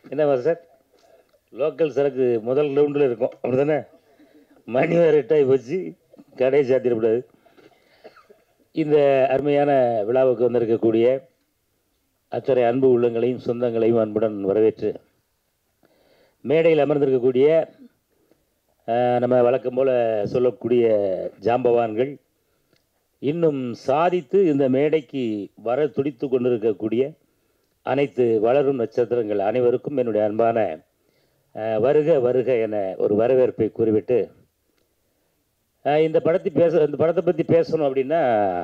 என்ன sir local சரக்கு முதல் ரவுண்டில் இருக்கும் அப்படி தானே மணி வேறு எட்டாகி போச்சு கடையை சாத்திடக்கூடாது இந்த அருமையான விழாவுக்கு வந்திருக்கக்கூடிய அத்தனை அன்பு உள்ளங்களையும் சொந்தங்களையும் அன்புடன் வரவேற்று மேடையில் அமர்ந்திருக்கக்கூடிய அஹ், நம்ம வழக்கம் போல் சொல்லக்கூடிய ஜாம்பவான்கள் இன்னும் சாதித்து இந்த மேடைக்கு வர துடித்து கொண்டிருக்கக்கூடிய அனைத்து வளரும் நட்சத்திரங்கள் அனைவருக்கும் என்னுடைய அன்பான அஹ், வருக வருக என ஒரு வரவேற்பை கூறிவிட்டு அஹ், இந்த படத்தை பேச இந்த படத்தை பற்றி பேசணும் அப்படின்னா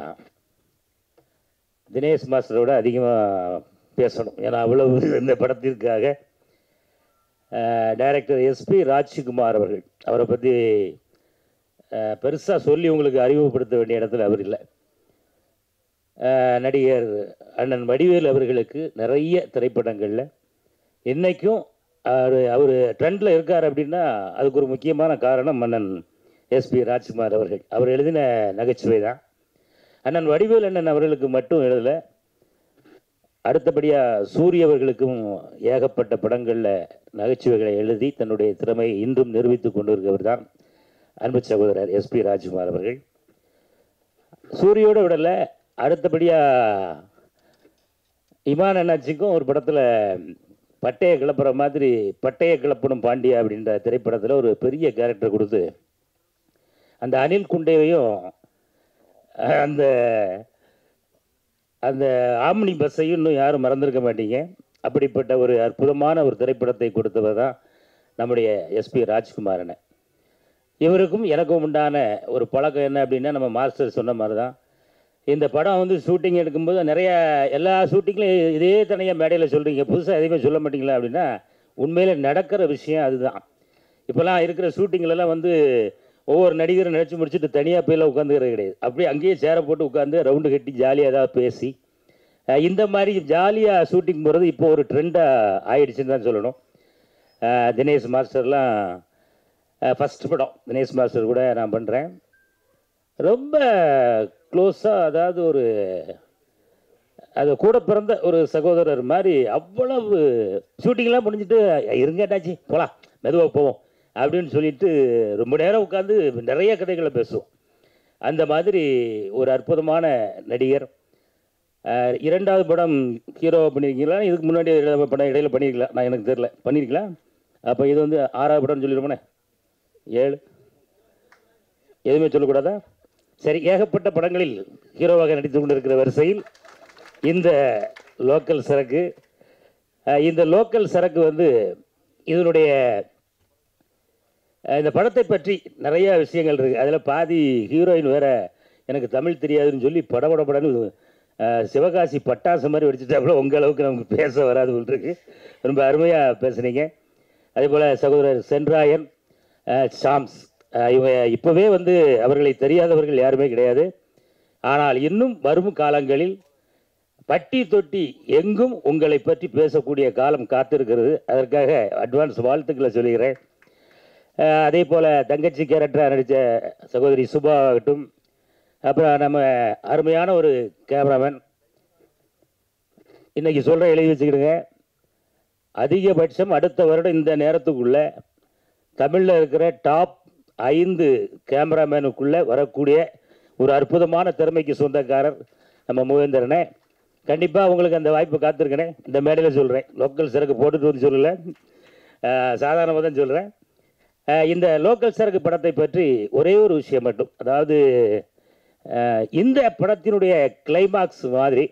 தினேஷ் மாஸ்டரோட அதிகமாக பேசணும் ஏன்னா அவ்வளவு இந்த படத்திற்காக டைரக்டர் எஸ்பி ராஜ்குமார் அவர்கள் அவரை பற்றி பெருசாக சொல்லி உங்களுக்கு அறிமுகப்படுத்த வேண்டிய இடத்துல அவர் இல்லை அஹ், நடிகர் அண்ணன் வடிவேல் அவர்களுக்கு நிறைய திரைப்படங்களில் இன்னைக்கும் அவர் அவர் ட்ரெண்டில் இருக்கார் அப்படின்னா அதுக்கு ஒரு முக்கியமான காரணம் அண்ணன் எஸ்பி ராஜ்குமார் அவர்கள் அவர் எழுதின நகைச்சுவை தான் அண்ணன் வடிவேல் அண்ணன் அவர்களுக்கு மட்டும் எழுதலை அடுத்தபடியாக சூரிய அவர்களுக்கும் ஏகப்பட்ட படங்களில் நகைச்சுவைகளை எழுதி தன்னுடைய திறமையை இன்றும் நிரூபித்துக் கொண்டிருக்கிறவர் தான் அன்பு சகோதரர் எஸ்பி ராஜ்குமார் அவர்கள் சூரியோட விடல அடுத்தபடியாக இமான் அண்ணாச்சிக்கும் ஒரு படத்தில் பட்டையை கிளப்புற மாதிரி பட்டையை கிளப்பணும் பாண்டியா அப்படின்ற திரைப்படத்தில் ஒரு பெரிய கேரக்டர் கொடுத்து அந்த அனில் குண்டேவையும் அஹ், அந்த அந்த ஆம்னி பஸ்ஸையும் இன்னும் யாரும் மறந்திருக்க மாட்டீங்க அப்படிப்பட்ட ஒரு அற்புதமான ஒரு திரைப்படத்தை கொடுத்தவர் தான் நம்முடைய எஸ்பி ராஜ்குமாரனை இவருக்கும் எனக்கும் உண்டான ஒரு பழக்கம் என்ன அப்படின்னா நம்ம மாஸ்டர் சொன்ன மாதிரி தான் இந்த படம் வந்து ஷூட்டிங் எடுக்கும்போது நிறைய எல்லா ஷூட்டிங்லையும் இதே தனியாக மேடையில் சொல்கிறீங்க புதுசாக எதுவுமே சொல்ல மாட்டீங்களா அப்படின்னா உண்மையிலே நடக்கிற விஷயம் அதுதான் இப்போல்லாம் இருக்கிற ஷூட்டிங்லலாம் வந்து ஒவ்வொரு நடிகரும் நினச்சி முடிச்சுட்டு தனியாக போயில உட்காந்துக்கிறது கிடையாது அப்படியே அங்கேயே சேரை போட்டு உட்காந்து ரவுண்டு கட்டி ஜாலியாக ஏதாவது பேசி அஹ் இந்த மாதிரி ஜாலியாக ஷூட்டிங் போகிறது இப்போ ஒரு ட்ரெண்டாக ஆயிடுச்சுன்னு தான் சொல்லணும் அஹ் தினேஷ் மாஸ்டர்லாம் ஃபஸ்ட் படம் தினேஷ் மாஸ்டர் கூட நான் பண்ணுறேன் ரொம்ப க்ளோஸாக அதாவது ஒரு அது கூட பிறந்த ஒரு சகோதரர் மாதிரி அவ்வளவு ஷூட்டிங்லாம் முடிஞ்சிட்டு இருங்கட்டாச்சு போகலாம் மெதுவாக போவோம் அப்படின்னு சொல்லிட்டு ரொம்ப நேரம் உட்காந்து நிறைய கதைகளை பேசுவோம் அந்த மாதிரி ஒரு அற்புதமான நடிகர் அஹ், இரண்டாவது படம் ஹீரோவாக பண்ணியிருக்கீங்களா இதுக்கு முன்னாடி ஏதாவது படம் இடையில பண்ணியிருக்கலாம் நான் எனக்கு தெரியல பண்ணியிருக்கலாம் அப்போ இது வந்து ஆறாவது படம்னு சொல்லிடுவோனே ஏழு எதுவுமே சொல்லக்கூடாதா சரி ஏகப்பட்ட படங்களில் ஹீரோவாக நடித்து கொண்டிருக்கிற வரிசையில் இந்த லோக்கல் சரக்கு அஹ், இந்த லோக்கல் சரக்கு வந்து இதனுடைய அஹ், இந்த படத்தை பற்றி நிறைய விஷயங்கள் இருக்குது அதில் பாதி ஹீரோயின் வேற எனக்கு தமிழ் தெரியாதுன்னு சொல்லி படபட படன்னு அஹ், சிவகாசி பட்டாசு மாதிரி வெடிச்சிட்டாப்புல உங்கள் அளவுக்கு நமக்கு பேச வராது போல் இருக்கு ரொம்ப அருமையாக பேசுனீங்க அதே போல் சகோதரர் சென்ராயன் அஹ், சாம்ஸ் அஹ், இவங்க இப்போவே வந்து அவர்களை தெரியாதவர்கள் யாருமே கிடையாது ஆனால் இன்னும் வரும் காலங்களில் பட்டி தொட்டி எங்கும் உங்களை பற்றி பேசக்கூடிய காலம் காத்திருக்கிறது அதற்காக அட்வான்ஸ் வாழ்த்துக்களை சொல்லுகிறேன் அஹ், அதே போல் தங்கச்சி கேரக்டராக நடித்த சகோதரி சுபா ஆகட்டும் அப்புறம் நம்ம அருமையான ஒரு கேமராமேன் இன்னைக்கு சொல்கிற எழுதி வச்சுக்கிடுங்க அதிகபட்சம் அடுத்த வருடம் இந்த நேரத்துக்குள்ள தமிழில் இருக்கிற டாப் ஐந்து கேமராமேனுக்குள்ளே வரக்கூடிய ஒரு அற்புதமான திறமைக்கு சொந்தக்காரர் நம்ம மூவேந்திரனே கண்டிப்பாக உங்களுக்கு அந்த வாய்ப்பு காத்திருக்கனே இந்த மேடையில் சொல்கிறேன் லோக்கல் சரக்கு போட்டுட்டு வந்து சொல்லலை சாதாரணமாக தான் சொல்கிறேன் இந்த லோக்கல் சரக்கு படத்தை பற்றி ஒரே ஒரு விஷயம் மட்டும் அதாவது அஹ், இந்த படத்தினுடைய கிளைமாக்ஸ் மாதிரி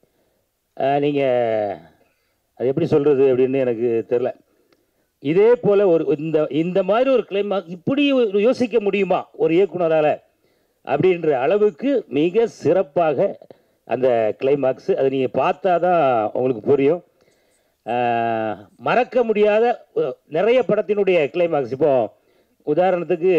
நீங்கள் அது எப்படி சொல்கிறது அப்படின்னு எனக்கு தெரில இதே போல் ஒரு இந்த இந்த மாதிரி ஒரு கிளைமாக்ஸ் இப்படி ஒரு யோசிக்க முடியுமா ஒரு இயக்குனரால் அப்படின்ற அளவுக்கு மிக சிறப்பாக அந்த கிளைமாக்ஸ் அதை நீங்கள் பார்த்தா தான் உங்களுக்கு புரியும் ஆஹ், மறக்க முடியாத ஒ- நிறைய படத்தினுடைய கிளைமாக்ஸ் இப்போ உதாரணத்துக்கு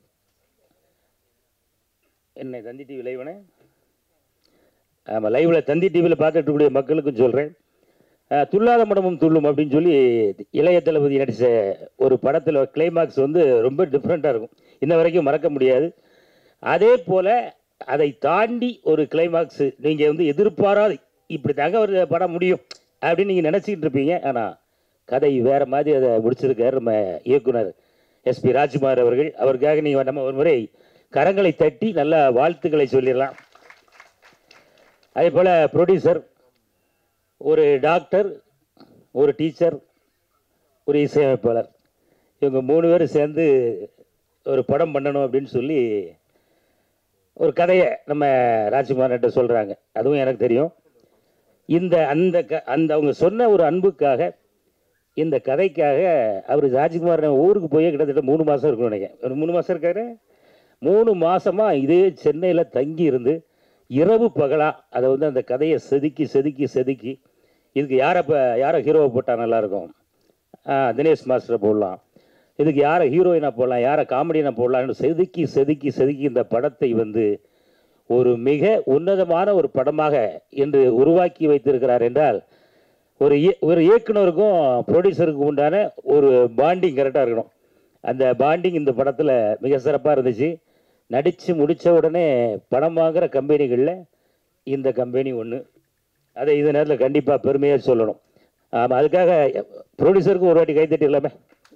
என்ன தந்தி டிவி லைவனே ஆமாம் லைவில் தந்தி டிவியில் பார்த்துட்டு இருக்கக்கூடிய மக்களுக்கும் சொல்கிறேன் துல்லாத மடமும் துள்ளும் அப்படின்னு சொல்லி இளைய தளபதி நடித்த ஒரு படத்தில் கிளைமாக்ஸ் வந்து ரொம்ப டிஃப்ரெண்ட்டாக இருக்கும் இன்ன வரைக்கும் மறக்க முடியாது அதே போல் அதை தாண்டி ஒரு கிளைமாக்ஸ் நீங்கள் வந்து எதிர்பாராது இப்படி தாங்க ஒரு படம் முடியும் அப்படின்னு நீங்கள் நினச்சிக்கிட்டு இருப்பீங்க ஆனால் கதை வேற மாதிரி அதை முடிச்சிருக்கார் நம்ம இயக்குனர் எஸ்பி ராஜ்குமார் அவர்கள் அவருக்காக நீங்கள் நம்ம ஒரு முறை கரங்களை தட்டி நல்ல வாழ்த்துக்களை சொல்லிடலாம் அதே போல் ப்ரொடியூசர் ஒரு டாக்டர் ஒரு டீச்சர் ஒரு இசையமைப்பாளர் இவங்க மூணு பேரும் சேர்ந்து ஒரு படம் பண்ணணும் அப்படின்னு சொல்லி ஒரு கதையை நம்ம ராஜ்குமார்கிட்ட சொல்கிறாங்க அதுவும் எனக்கு தெரியும் இந்த அந்த க அந்த அவங்க சொன்ன ஒரு அன்புக்காக இந்த கதைக்காக அவர் ராஜ்குமார் ஊருக்கு போய் கிட்டத்தட்ட மூணு மாதம் இருக்கணும் நினைக்கிறேன் ஒரு மூணு மாதம் இருக்காரு மூணு மாசமாக இதே சென்னையில் தங்கி இருந்து இரவு பகலாக அதை வந்து அந்த கதையை செதுக்கி செதுக்கி செதுக்கி இதுக்கு யாரை இப்போ யாரை ஹீரோவை போட்டால் நல்லாயிருக்கும் ஆ, தினேஷ் மாஸ்டரை போடலாம் இதுக்கு யாரை ஹீரோயினாக போடலாம் யாரை காமெடியனாக போடலாம்னு செதுக்கி செதுக்கி செதுக்கி இந்த படத்தை வந்து ஒரு மிக உன்னதமான ஒரு படமாக இன்று உருவாக்கி வைத்திருக்கிறார் என்றால் ஒரு இய- ஒரு இயக்குனருக்கும் ப்ரொடியூசருக்கும் உண்டான ஒரு பாண்டிங் கரெக்டாக இருக்கணும் அந்த பாண்டிங் இந்த படத்தில் மிக சிறப்பாக இருந்துச்சு நடித்து முடித்த உடனே படம் வாங்குகிற கம்பெனிகளில் இந்த கம்பெனி ஒன்று அதை இந்த நேரத்தில் கண்டிப்பாக பெருமையாக சொல்லணும் ஆமாம் அதுக்காக ப்ரொடியூசருக்கு ஒரு வாட்டி கைத்தட்டிடலாமே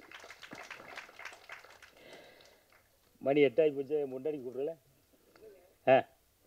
மணி எட்டாகி போச்சு முன்னாடி கூப்பிடல ஆ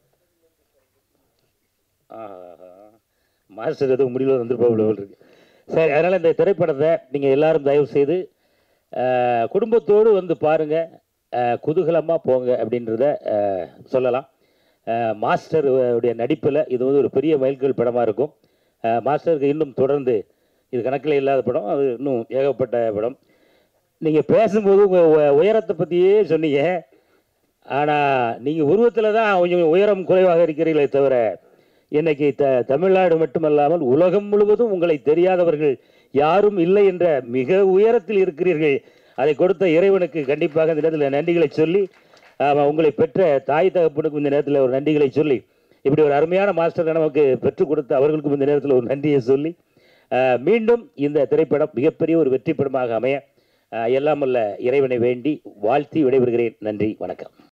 ஆஹா. மாஸ்டர் எதுவும் முடிவில் வந்துருப்பாவில் இருக்கு சரி அதனால் இந்த திரைப்படத்தை நீங்கள் எல்லாரும் தயவு செய்து அஹ், குடும்பத்தோடு வந்து பாருங்கள் குதூகலமாக போங்க அப்படின்றத அஹ், சொல்லலாம் அஹ், மாஸ்டர் உடைய நடிப்பில் இது வந்து ஒரு பெரிய மைல்கல் படமாக இருக்கும் அஹ், மாஸ்டருக்கு இன்னும் தொடர்ந்து இது கணக்கில் இல்லாத படம் அது இன்னும் ஏகப்பட்ட படம் நீங்கள் பேசும்போது உங்கள் உயரத்தை பற்றியே சொன்னீங்க ஆனால் நீங்கள் உருவத்தில் தான் கொஞ்சம் உயரம் குறைவாக இருக்கிறீர்களே தவிர இன்னைக்கு த தமிழ்நாடு மட்டுமல்லாமல் உலகம் முழுவதும் உங்களை தெரியாதவர்கள் யாரும் இல்லை என்ற மிக உயரத்தில் இருக்கிறீர்கள் அதை கொடுத்த இறைவனுக்கு கண்டிப்பாக இந்த நேரத்தில் நன்றிகளை சொல்லி ஆமா, உங்களை பெற்ற தாய் தகப்பனுக்கும் இந்த நேரத்தில் ஒரு நன்றிகளை சொல்லி இப்படி ஒரு அருமையான மாஸ்டரை நமக்கு பெற்றுக் கொடுத்த அவர்களுக்கும் இந்த நேரத்தில் ஒரு நன்றியை சொல்லி ஆஹ், மீண்டும் இந்த திரைப்படம் மிகப்பெரிய ஒரு வெற்றி படமாக அமைய ஆஹ், எல்லாம் வல்ல இறைவனை வேண்டி வாழ்த்தி விடைபெறுகிறேன் நன்றி வணக்கம்